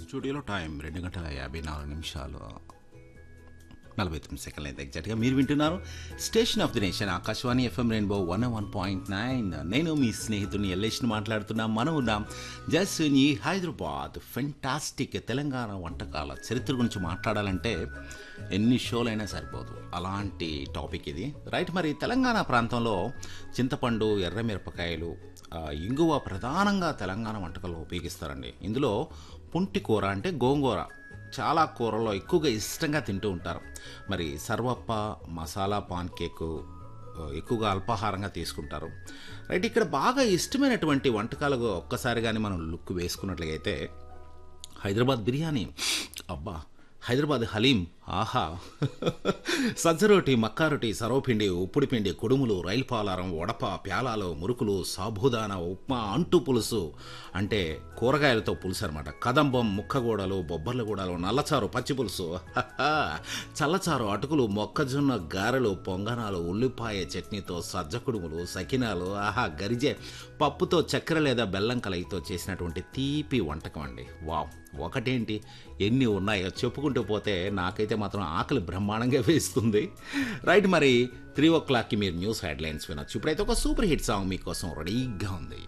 స్టూడియోలో టైం రెండు గంటల యాభై నాలుగు నిమిషాలు నలభై తొమ్మిది సెకండ్లు అయితే ఎగ్జాక్ట్గా మీరు వింటున్నారు station of the nation Akashvani FM rainbow one one point nine నేను మీ స్నేహితుడిని ఎల్లేష్ని మాట్లాడుతున్నా మనం ఉన్నాం జస్ట్ ఈ హైదరాబాద్ ఫెంటాస్టిక్ తెలంగాణ వంటకాల చరిత్ర గురించి మాట్లాడాలంటే ఎన్ని షోలైనా సరిపోదు అలాంటి టాపిక్ ఇది రైట్ మరి తెలంగాణ ప్రాంతంలో చింతపండు ఎర్ర మిరపకాయలు ఆ, ఇంగువ ప్రధానంగా తెలంగాణ వంటకాల్లో ఉపయోగిస్తారండి ఇందులో పుంటి కూర అంటే గోంగూర చాలా కూరల్లో ఎక్కువగా ఇష్టంగా తింటూ ఉంటారు మరి సర్వప్ప మసాలా పాన్ కేకు ఆ, ఎక్కువగా అల్పాహారంగా తీసుకుంటారు రైట్ ఇక్కడ బాగా ఇష్టమైనటువంటి వంటకాలు ఒక్కసారి కానీ మనం లుక్ వేసుకున్నట్లయితే హైదరాబాద్ బిర్యానీ అబ్బా హైదరాబాద్ హలీం ఆహా సజ్జరోటి మక్కారొటి సర్వపిండి ఉప్పుడి పిండి కుడుములు రైలు పాలారం వడప ప్యాలాలు మురుకులు సాబుదాన ఉప్మా అంటు పులుసు అంటే కూరగాయలతో పులుసు అనమాట కదంబం ముక్కగూడలు బొబ్బర్ల గూడలు నల్లచారు పచ్చి పులుసు హహా. చల్లచారు అటుకులు మొక్కజొన్న గారెలు పొంగనాలు ఉల్లిపాయ చట్నీతో సజ్జ కుడుములు సకినాలు ఆహా గరిజే పప్పుతో చక్కెర లేదా బెల్లం కలయితో చేసినటువంటి తీపి వంటకం అండి వావ్ ఒకటేంటి ఎన్ని ఉన్నాయో చెప్పుకుంటూ పోతే నాకైతే మాత్రం ఆకలి బ్రహ్మాండంగా వేస్తుంది రైట్ మరి త్రీ ఓ క్లాక్కి మీరు న్యూస్ హెడ్లైన్స్ వినొచ్చు ఇప్పుడైతే ఒక సూపర్ హిట్ సాంగ్ మీకోసం రెడీగా ఉంది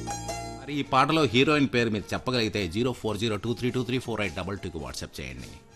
మరి ఈ పాటలో హీరోయిన్ పేరు మీరు చెప్పగలిగితే zero four zero two three two three four eight double టూకి వాట్సాప్ చేయండి